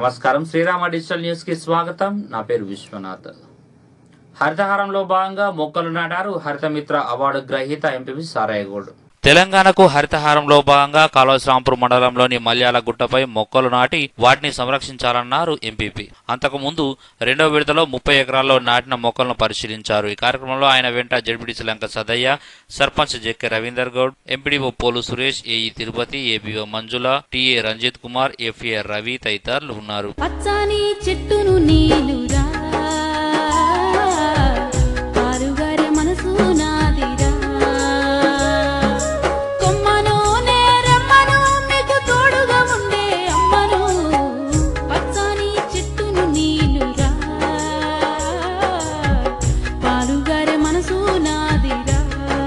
నమస్కారం Srirama digital news కి స్వాగతం నా పేరు విశ్వనాథ్ హరితహారంలో భాగంగా మొక్కలు నాటారు హరితమిత్ర అవార్డు గ్రహీత ఎంపీ సారాయగౌడ్ తెలంగాణకు హరితహారంలో భాగంగా కాళోశ్రాంపూర్ మండలంలోని మల్యాల గుట్టపై మొక్కలు నాటి వాటిని సంరక్షించాలన్నారు ఎంపీపీ అంతకుముందు రెండో విడతలో ముప్పై ఎకరాల్లో నాటిన మొక్కలను పరిశీలించారు ఈ కార్యక్రమంలో ఆయన వెంట ZPTC Lanka Sadayya sarpanch Jekke Ravinder Goud MPDO Polu Suresh AE Tirupati ABO Manjula TA Ranjith Kumar FA Ravi తదితరులు ఉన్నారు పచ్చని చెట్టును నీలురా పారుగారి మనసు నాదిరా కొమ్మను నేరెమ్మను మీకు తోడుగా ఉండే అమ్మను పచ్చని చెట్టును నీలురా పాలుగారి మనసు నాదిరా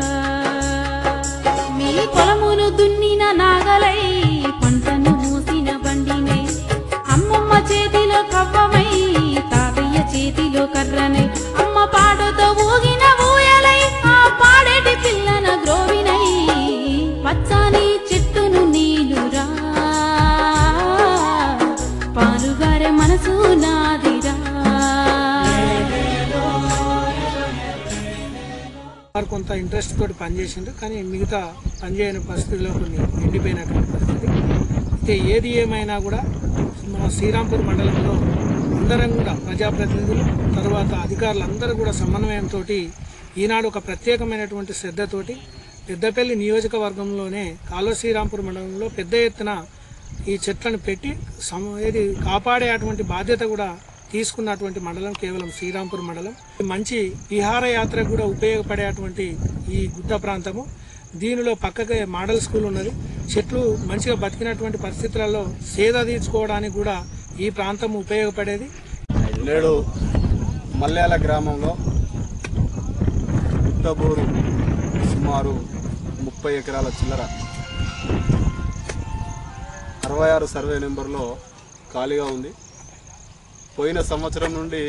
మీ పొలమును దున్నిన నాగలై పంటను మూసిన బండినై అమ్మమ్మ చేతిలో కవ్వమై తాతయ్య చేతిలో కర్రనై అమ్మ పాటతో ఊగిన ఊయలై ఆ పాడేటి పిల్లన గ్రోవినై పచ్చని చెట్టును నీలురా పాలుగారే మనసు నాదిరా వారు కొంత ఇంట్రెస్ట్ తోటి పనిచేసిండ్రు కానీ మిగతా పనిచేయని పరిస్థితిలో కొన్ని ఎండిపోయినటువంటి పరిస్థితి అయితే ఏది ఏమైనా కూడా మన శ్రీరాంపూర్ మండలంలో అందరం కూడా ప్రజాప్రతినిధులు తర్వాత అధికారులు అందరూ కూడా సమన్వయంతో ఈనాడు ఒక ప్రత్యేకమైనటువంటి శ్రద్ధతోటి పెద్దపల్లి నియోజకవర్గంలోనే కాలువ శ్రీరాంపూర్ మండలంలో పెద్ద ఎత్తున ఈ చెట్లను పెట్టి సమ ఏది కాపాడే అటువంటి బాధ్యత కూడా తీసుకున్నటువంటి మండలం కేవలం శ్రీరాంపూర్ మండలం మంచి విహారయాత్ర కూడా ఉపయోగపడేటువంటి ఈ గుట్ట ప్రాంతము దీనిలో పక్కకే మోడల్ స్కూల్ ఉన్నది చెట్లు మంచిగా బతికినటువంటి పరిస్థితులలో సేద తీర్చుకోవడానికి కూడా ఈ ప్రాంతం ఉపయోగపడేది నేడు మల్యాల గ్రామంలో గుట్టబూరు సుమారు ముప్పై ఎకరాల చిల్లర అరవై ఆరు సర్వే నెంబర్లో ఖాళీగా ఉంది పోయిన సంవత్సరం నుండి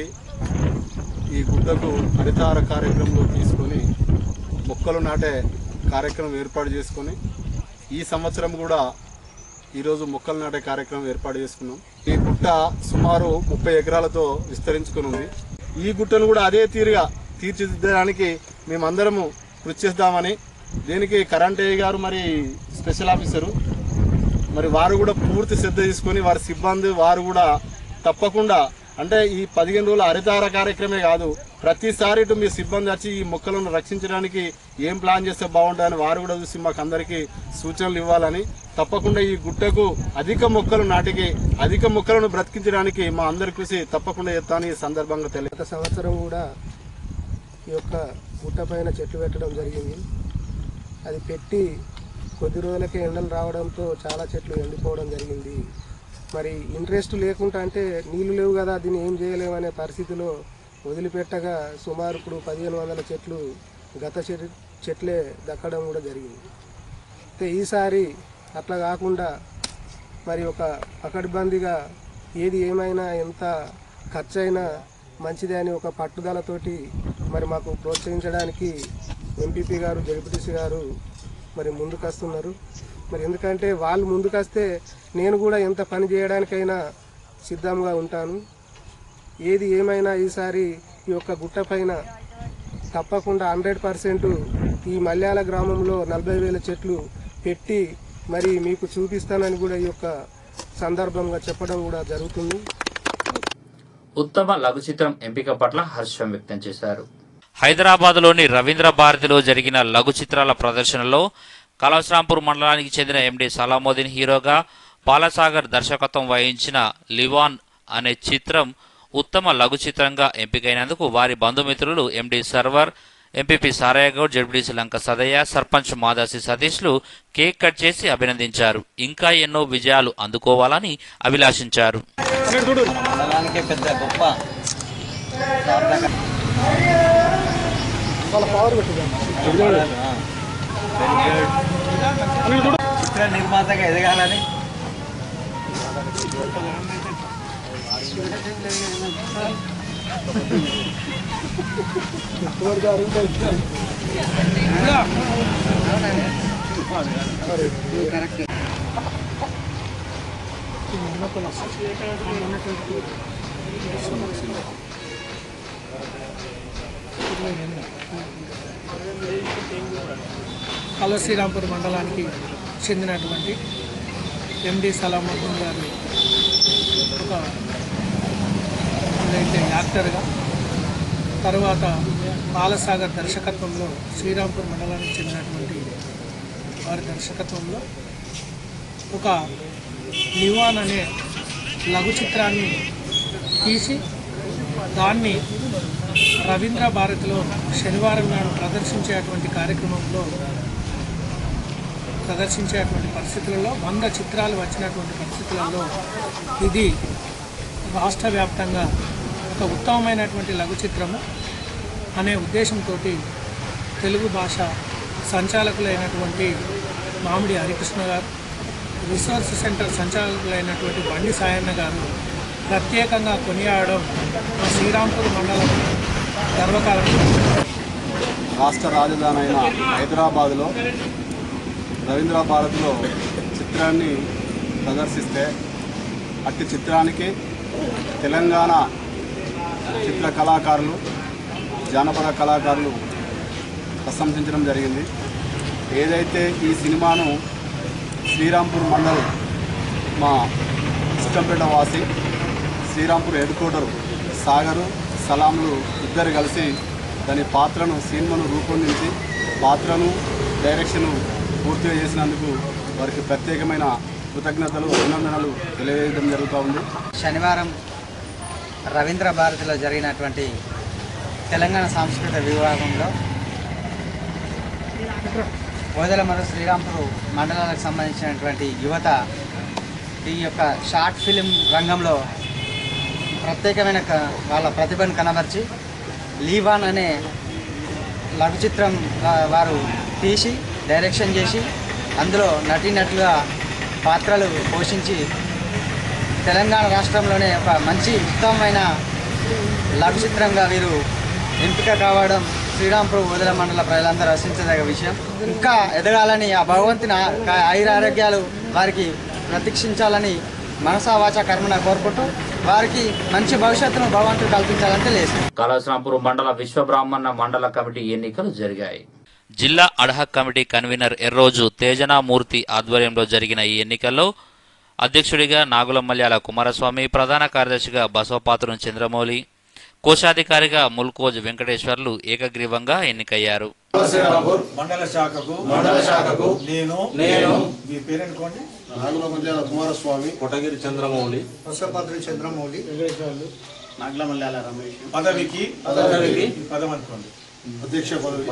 ఈ గుడ్డకు హరితార కార్యక్రమంలో తీసుకొని మొక్కలు నాటే కార్యక్రమం ఏర్పాటు చేసుకొని ఈ సంవత్సరం కూడా ఈరోజు మొక్కలు నాటే కార్యక్రమం ఏర్పాటు చేసుకున్నాం ఈ గుట్ట సుమారు ముప్పై ఎకరాలతో విస్తరించుకుని ఉంది ఈ గుట్టను కూడా అదే తీరుగా తీర్చిదిద్దడానికి మేమందరము కృషి చేద్దామని దీనికి కరెంట్ ఏ గారు మరి స్పెషల్ ఆఫీసరు మరి వారు కూడా పూర్తి శ్రద్ధ తీసుకొని వారి సిబ్బంది వారు కూడా తప్పకుండా అంటే ఈ పదిహేను రోజుల హరితార కార్యక్రమే కాదు ప్రతిసారి ఇటు మీ సిబ్బంది వచ్చి ఈ మొక్కలను రక్షించడానికి ఏం ప్లాన్ చేస్తే బాగుంటుందని వారు కూడా చూసి మాకు అందరికీ సూచనలు ఇవ్వాలని తప్పకుండా ఈ గుట్టకు అధిక మొక్కలు నాటికి అధిక మొక్కలను బ్రతికించడానికి మా అందరి కృషి తప్పకుండా చేస్తాను ఈ సందర్భంగా తెలియ గత సంవత్సరం కూడా ఈ యొక్క గుట్ట పైన చెట్లు పెట్టడం జరిగింది అది పెట్టి కొద్ది రోజులకే ఎండలు రావడంతో చాలా చెట్లు ఎండిపోవడం జరిగింది మరి ఇంట్రెస్ట్ లేకుండా అంటే నీళ్లు లేవు కదా దీన్ని ఏం చేయలేమనే పరిస్థితిలో వదిలిపెట్టగా సుమారు ఇప్పుడు పదిహేను వందల చెట్లు గత చెట్- చెట్లే దక్కడం కూడా జరిగింది అయితే ఈసారి అట్లా కాకుండా మరి ఒక పకడ్బందీగా ఏది ఏమైనా ఎంత ఖర్చైనా మంచిదే అని ఒక పట్టుదలతోటి మరి మాకు ప్రోత్సహించడానికి ఎంపీపీ గారు జడ్పీటీసీ గారు మరి ముందుకొస్తున్నారు మరి ఎందుకంటే వాళ్ళు ముందుకొస్తే నేను కూడా ఎంత పని చేయడానికైనా సిద్ధంగా ఉంటాను ఏది ఏమైనా ఈసారి ఈ యొక్క గుట్ట పైన తప్పకుండా హండ్రెడ్ పర్సెంట్ ఈ మల్యాల గ్రామంలో నలభై వేల చెట్లు పెట్టి మరి మీకు చూపిస్తానని కూడా ఈ యొక్క సందర్భంగా చెప్పడం కూడా జరుగుతుంది ఉత్తమ లఘు చిత్రం ఎంపిక పట్ల హర్షం వ్యక్తం చేశారు హైదరాబాద్లోని రవీంద్ర భారతిలో జరిగిన లఘు చిత్రాల ప్రదర్శనలో కలవశ్రాంపూర్ మండలానికి చెందిన ఎండి సలాముద్దీన్ హీరోగా బాలసాగర్ దర్శకత్వం వహించిన లివాన్ అనే చిత్రం ఉత్తమ లఘు చిత్రంగా ఎంపికైనందుకు వారి బంధుమిత్రులు MD Sarwar MPP Sarayya Goud ZPTC Lanka Sadayya sarpanch Madasi సతీష్లు కేక్ కట్ చేసి అభినందించారు ఇంకా ఎన్నో విజయాలు అందుకోవాలని అభిలాషించారు మండలానికే పెద్ద గొప్ప చిత్ర నిర్మాతగా ఎదగాలని లోపల ఉన్నటువంటి కల్వ శ్రీరాంపూర్ మండలానికి చెందినటువంటి ఎండి సలాముద్దీన్ గారు ఒక ఏదైతే యాక్టర్గా తర్వాత బాలసాగర్ దర్శకత్వంలో శ్రీరాంపూర్ మండలానికి చెందినటువంటి వారి దర్శకత్వంలో ఒక లివాన్ అనే లఘు చిత్రాన్ని తీసి దాన్ని రవీంద్ర భారతిలో శనివారం నాడు ప్రదర్శించేటువంటి కార్యక్రమంలో ప్రదర్శించేటువంటి పరిస్థితులలో వంద చిత్రాలు వచ్చినటువంటి పరిస్థితులలో ఇది రాష్ట్ర వ్యాప్తంగా ఒక ఉత్తమమైనటువంటి లఘు చిత్రము అనే ఉద్దేశంతో తెలుగు భాష సంచాలకులైనటువంటి మామిడి హరికృష్ణ గారు రిసోర్స్ సెంటర్ సంచాలకులైనటువంటి బండి సాయన్న గారు ప్రత్యేకంగా కొనియాడడం మా శ్రీరాంపూర్ మండలం గర్వకారణం రాష్ట్ర రాజధాని అయిన హైదరాబాదులో రవీంద్ర భారతిలో చిత్రాన్ని ప్రదర్శిస్తే అట్టి చిత్రానికి తెలంగాణ చిత్ర కళాకారులు జానపద కళాకారులు ప్రశంసించడం జరిగింది ఏదైతే ఈ సినిమాను శ్రీరాంపూర్ మండల్ మా ఇష్టంపేట వాసి శ్రీరాంపూర్ హెడ్ క్వార్టర్ సాగరు సలాంలు ఇద్దరు కలిసి దాని పాత్రను సినిమాను రూపొందించి పాత్రను డైరెక్షను పూర్తిగా చేసినందుకు వారికి ప్రత్యేకమైన కృతజ్ఞతలు అభినందనలు తెలియజేయడం జరుగుతూ ఉంది శనివారం రవీంద్ర భారతిలో జరిగినటువంటి తెలంగాణ సాంస్కృతిక విభాగంలో ఓదలమర శ్రీరాంపూర్ మండలాలకు సంబంధించినటువంటి యువత ఈ యొక్క షార్ట్ ఫిలిం రంగంలో ప్రత్యేకమైన క- వాళ్ళ ప్రతిభను కనబర్చి లీవాన్ అనే లఘు చిత్రం వా- వారు తీసి డైరెక్షన్ చేసి అందులో నటీనటులుగా పాత్రలు పోషించి తెలంగాణ రాష్ట్రంలోనే ఒక మంచి ఉత్తమమైన లఘు చిత్రంగా వీరు ఎంపిక కావడం శ్రీరాంపూర్ వదిల మండల ప్రజలందరూ రచించదగ్గ విషయం ఇంకా ఎదగాలని ఆ భగవంతుని ఆ- ఆయుర ఆరోగ్యాలు వారికి ప్రతీక్షించాలని మనసా వాచ కర్మన కోరుకుంటూ వారికి మంచి భవిష్యత్తును భగవంతుడు కల్పించాలని తెలియజేస్తున్నాను కాళేశ్వరంపూర్ మండల విశ్వబ్రాహ్మణ మండల కమిటీ ఎన్నికలు జరిగాయి జిల్లా ad hoc committee convener Erroju Tejanamurthy ఆధ్వర్యంలో జరిగిన ఈ ఎన్నికల్లో అధ్యక్షుడిగా నాగుల మల్యాల కుమారస్వామి ప్రధాన కార్యదర్శిగా బసవపాత్రం చంద్రమౌళి కోశాధికారిగా ముల్కోజ్ వెంకటేశ్వర్లు ఏకగ్రీవంగా ఎన్నికయ్యారు మండల శాఖకు మండల శాఖకు నేను నేను మీ పేరు అనుకోండి నాగుల మధ్య కుమారస్వామి కొటగిరి చంద్రమౌళి వర్షపాత్రి చంద్రమౌళి పదవికి పదవికి పదం అనుకోండి అధ్యక్ష పదవి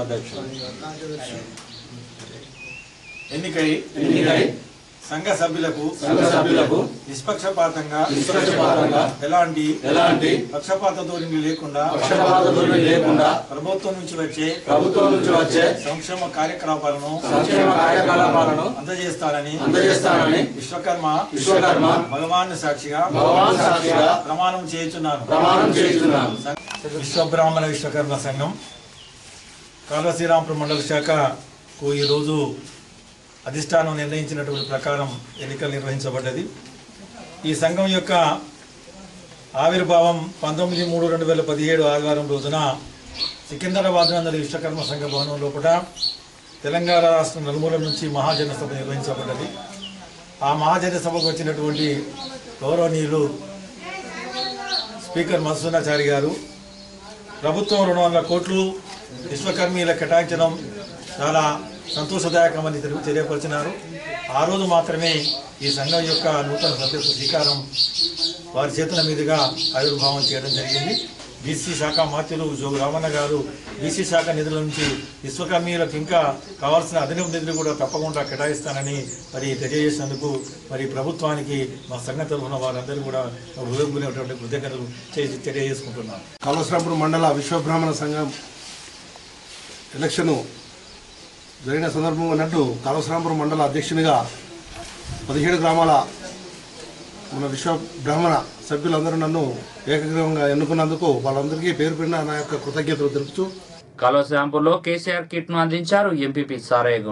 ఎన్నికై ఎన్నికై సంఘ సభ్యులకు సంఘ సభ్యులకు నిష్పక్షపాతంగా నిష్పక్షపాతంగా ఎలాంటి ఎలాంటి పక్షపాత ధోరణి లేకుండా పక్షపాత ధోరణి లేకుండా ప్రభుత్వం నుంచి వచ్చే ప్రభుత్వం నుంచి వచ్చే సంక్షేమ కార్యకలాపాలను సంక్షేమ కార్యకలాపాలను అందజేస్తానని అందజేస్తానని విశ్వకర్మ విశ్వకర్మ భగవాన్ సాక్షిగా భగవాన్ సాక్షిగా ప్రమాణం చేయుచున్నాను ప్రమాణం చేయుచున్నాను విశ్వబ్రాహ్మణ విశ్వకర్మ సంఘం కాల్వ శ్రీరాంపురం మండల శాఖకు ఈరోజు అధిష్టానం నిర్ణయించినటువంటి ప్రకారం ఎన్నికలు నిర్వహించబడ్డది ఈ సంఘం యొక్క ఆవిర్భావం పంతొమ్మిది మూడు రెండు వేల పదిహేడు ఆదివారం రోజున సికింద్రాబాద్ నందరి విశ్వకర్మ సంఘ భవనం లోపల తెలంగాణ రాష్ట్రం నలుమూల నుంచి మహాజన సభ నిర్వహించబడ్డది ఆ మహాజన సభకు వచ్చినటువంటి గౌరవనీయులు స్పీకర్ మధుసూనాచారి గారు ప్రభుత్వం రెండు వందల కోట్లు విశ్వకర్మీల కేటాయించడం చాలా సంతోషదాయకమని తెలు- తెలియపరిచినారు ఆ రోజు మాత్రమే ఈ సంఘం యొక్క నూతన సభ్యత్వ శ్రీకారం వారి చేతుల మీదుగా ఆవిర్భావం చేయడం జరిగింది బీసీ శాఖ మాత్యులు జోగు రామన్న గారు బీసీ శాఖ నిధుల నుంచి విశ్వకర్మీలకు ఇంకా కావాల్సిన అదనపు నిధులు కూడా తప్పకుండా కేటాయిస్తానని మరి తెలియజేసినందుకు మరి ప్రభుత్వానికి మా సంఘ తరఫున వారందరూ కూడా హృదయపూర్వకమైనటువంటి కృతజ్ఞతలు చేసి తెలియజేసుకుంటున్నాను కాళేశ్వరంపురం మండల విశ్వబ్రాహ్మణ సంఘం ఎలక్షన్ జరిగిన సందర్భంగా అన్నట్టు కాళేశ్వరంపురం మండల అధ్యక్షునిగా పదిహేడు గ్రామాల మన విశ్వ బ్రాహ్మణ సభ్యులందరూ నన్ను ఏకగ్రీవంగా ఎన్నుకున్నందుకు వాళ్ళందరికీ పేరు పేరున నా యొక్క కృతజ్ఞతలు తెలుపుతూ కాళేశ్వరంపూర్లో కేసీఆర్ కిట్ ను అందించారు ఎంపీపీ సారయ్య గౌడ్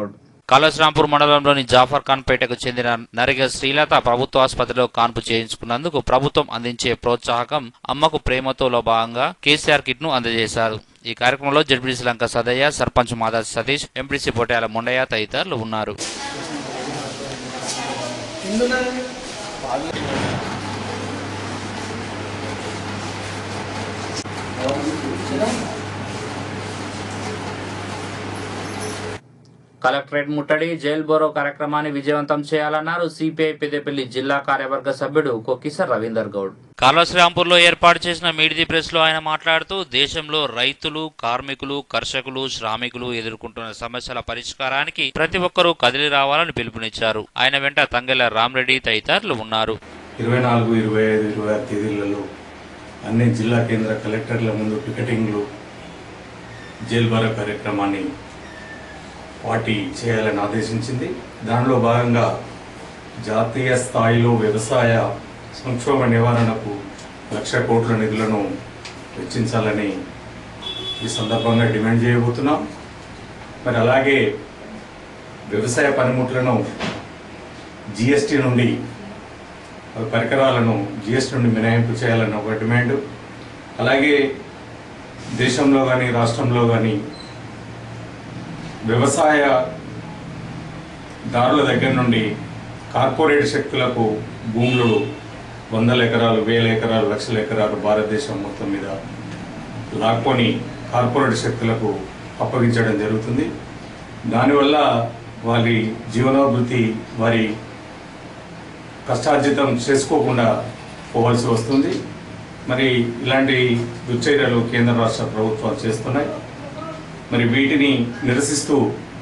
కాళేశ్వరాంపూర్ మండలంలోని జాఫర్ ఖాన్ పేటకు చెందిన నరిగ శ్రీలత ప్రభుత్వ ఆసుపత్రిలో కాన్పు చేయించుకున్నందుకు ప్రభుత్వం అందించే ప్రోత్సాహకం అమ్మకు ప్రేమతోలో భాగంగా కేసీఆర్ కిట్ ను అందజేశారు ఈ కార్యక్రమంలో జడ్పీడీసీ లంక సదయ్య సర్పంచ్ మాదాసి సతీష్ ఎంపీడీసీ పొట్యాల ముండయ్య తదితరులు ఉన్నారు కలెక్టరేట్ ముట్టడి జైల్ బోరో కార్యక్రమాన్ని విజయవంతం చేయాలన్నారు సిపిఐ పెద్దపల్లి జిల్లా కార్యవర్గ సభ్యుడు కొక్కిసర్ రవీందర్ గౌడ్ కాళశ్రీరాంపూర్లో ఏర్పాటు చేసిన మీడిది ప్రెస్ లో ఆయన మాట్లాడుతూ దేశంలో రైతులు కార్మికులు కర్షకులు శ్రామికులు ఎదుర్కొంటున్న సమస్యల పరిష్కారానికి ప్రతి ఒక్కరూ కదిలి రావాలని పిలుపునిచ్చారు ఆయన వెంట తంగెల రామరెడ్డి తదితరులు ఉన్నారు ఇరవై నాలుగు ఇరవై ఐదు ఇరవై ఆరు తేదీలలో అన్ని జిల్లా కేంద్ర కలెక్టర్ల ముందు పికెటింగ్లు జైలు బార కార్యక్రమాన్ని పార్టీ చేయాలని ఆదేశించింది దానిలో భాగంగా జాతీయ స్థాయిలో వ్యవసాయ సంక్షోభ నివారణకు లక్ష కోట్ల నిధులను వెచ్చించాలని ఈ సందర్భంగా డిమాండ్ చేయబోతున్నాం మరి అలాగే వ్యవసాయ పనిముట్లను జిఎస్టీ నుండి పరికరాలను జిఎస్టీ నుండి మినహాయింపు చేయాలని ఒక డిమాండ్ అలాగే దేశంలో కానీ రాష్ట్రంలో కానీ వ్యవసాయ దారుల దగ్గర నుండి కార్పొరేట్ శక్తులకు భూములు వందల ఎకరాలు వేల ఎకరాలు లక్షల ఎకరాలు భారతదేశం మొత్తం మీద లాక్కొని కార్పొరేట్ శక్తులకు అప్పగించడం జరుగుతుంది దానివల్ల వారి జీవనోభివృద్ధి వారి కష్టార్జితం చేసుకోకుండా పోవాల్సి వస్తుంది మరి ఇలాంటి దుశ్చర్యలు కేంద్ర రాష్ట్ర ప్రభుత్వాలు చేస్తున్నాయి మరి వీటిని నిరసిస్తూ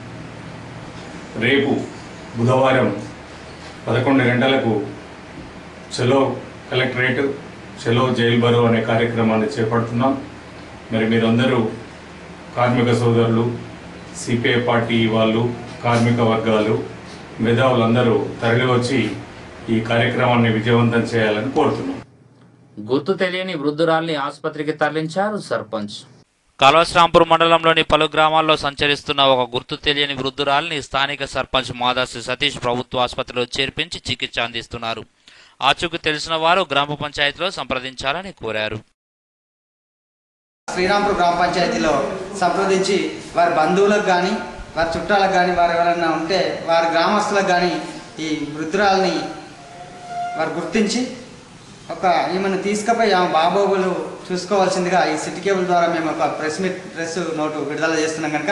రేపు బుధవారం పదకొండు గంటలకు చలో కలెక్టరేట్ చలో జైల్ బరో అనే కార్యక్రమాన్ని చేపడుతున్నాం మరి మీరందరూ కార్మిక సోదరులు సిపిఐ పార్టీ వాళ్ళు కార్మిక వర్గాలు మేధావులందరూ తరలివచ్చి ఈ కార్యక్రమాన్ని విజయవంతం చేయాలని కోరుతున్నాం గుర్తు తెలియని వృద్ధురాల్ని ఆసుపత్రికి తరలించారు సర్పంచ్ కాళవశ్రాంపూర్ మండలంలోని పలు గ్రామాల్లో సంచరిస్తున్న ఒక గుర్తు తెలియని వృద్ధురాల్ని స్థానిక సర్పంచ్ మాదాసి సతీష్ ప్రభుత్వ ఆసుపత్రిలో చేర్పించి చికిత్స అందిస్తున్నారు ఆచూకు తెలిసిన వారు గ్రామ పంచాయతీలో సంప్రదించాలని కోరారు శ్రీరాంపూర్ గ్రామ పంచాయతీలో సంప్రదించి వారి బంధువులకు కానీ వారి చుట్టాలకు కానీ వారు ఎవరైనా ఉంటే వారి గ్రామస్తులకు కానీ ఈ వృద్ధురాల్ని వారు గుర్తించి ఒక ఈమెను తీసుకుపోయి ఆమె బాబోగులు చూసుకోవాల్సిందిగా ఈ సిటీ కేబుల్ ద్వారా మేము ఒక ప్రెస్ మీట్ ప్రెస్ నోటు విడుదల చేస్తున్నాం కనుక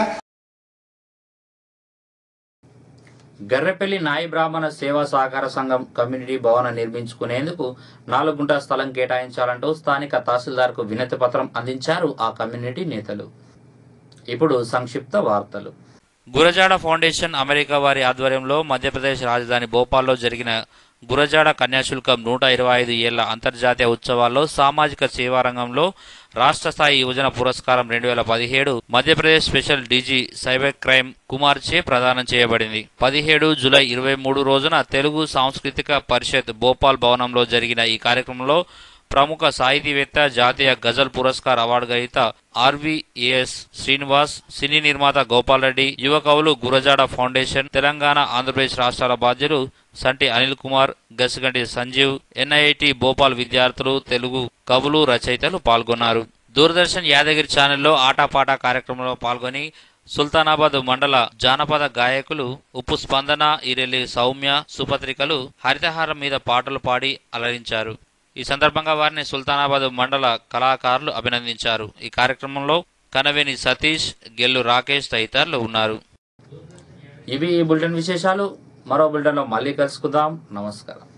గర్రెపల్లి నాయి బ్రాహ్మణ సేవా సహకార సంఘం కమ్యూనిటీ భవనం నిర్మించుకునేందుకు నాలుగు గుంట స్థలం కేటాయించాలంటూ స్థానిక తహసీల్దార్కు వినతి పత్రం అందించారు ఆ కమ్యూనిటీ నేతలు ఇప్పుడు సంక్షిప్త వార్తలు గురజాడ ఫౌండేషన్ అమెరికా వారి ఆధ్వర్యంలో మధ్యప్రదేశ్ రాజధాని భోపాల్లో జరిగిన గురజాడ కన్యాశుల్కం నూట ఇరవై ఐదు ఏళ్ల అంతర్జాతీయ ఉత్సవాల్లో సామాజిక సేవా రంగంలో రాష్ట్ర స్థాయి యువజన పురస్కారం రెండు వేల పదిహేడు Madhya Pradesh special DG cyber crime Kumar చే ప్రదానం చేయబడింది పదిహేడు జూలై ఇరవై మూడు రోజున తెలుగు సాంస్కృతిక పరిషత్ భోపాల్ భవనంలో జరిగిన ఈ కార్యక్రమంలో ప్రముఖ సాహితీవేత్త జాతీయ గజల్ పురస్కార్ అవార్డు గ్రహీత ఆర్వీఏఎస్ శ్రీనివాస్ సినీ నిర్మాత గోపాల్ రెడ్డి యువ కవులు గురజాడ ఫౌండేషన్ తెలంగాణ ఆంధ్రప్రదేశ్ రాష్ట్రాల బాధ్యులు సంటి అనిల్ కుమార్ గసిగంటి సంజీవ్ ఎన్ఐటి భోపాల్ విద్యార్థులు తెలుగు కవులు రచయితలు పాల్గొన్నారు దూరదర్శన్ యాదగిరి ఛానల్లో ఆటాపాట కార్యక్రమంలో పాల్గొని సుల్తానాబాద్ మండల జానపద గాయకులు ఉప్పు స్పందన ఇరెల్లి సౌమ్య సుపత్రికలు హరితహారం మీద పాటలు పాడి అలరించారు ఈ సందర్భంగా వారిని సుల్తానాబాద్ మండల కళాకారులు అభినందించారు ఈ కార్యక్రమంలో కనవేని సతీష్ గెల్లు రాకేష్ తదితరులు ఉన్నారు ఇవి ఈ బులెటిన్ విశేషాలు మరో బులెటిన్లో మళ్ళీ కలుసుకుందాం నమస్కారం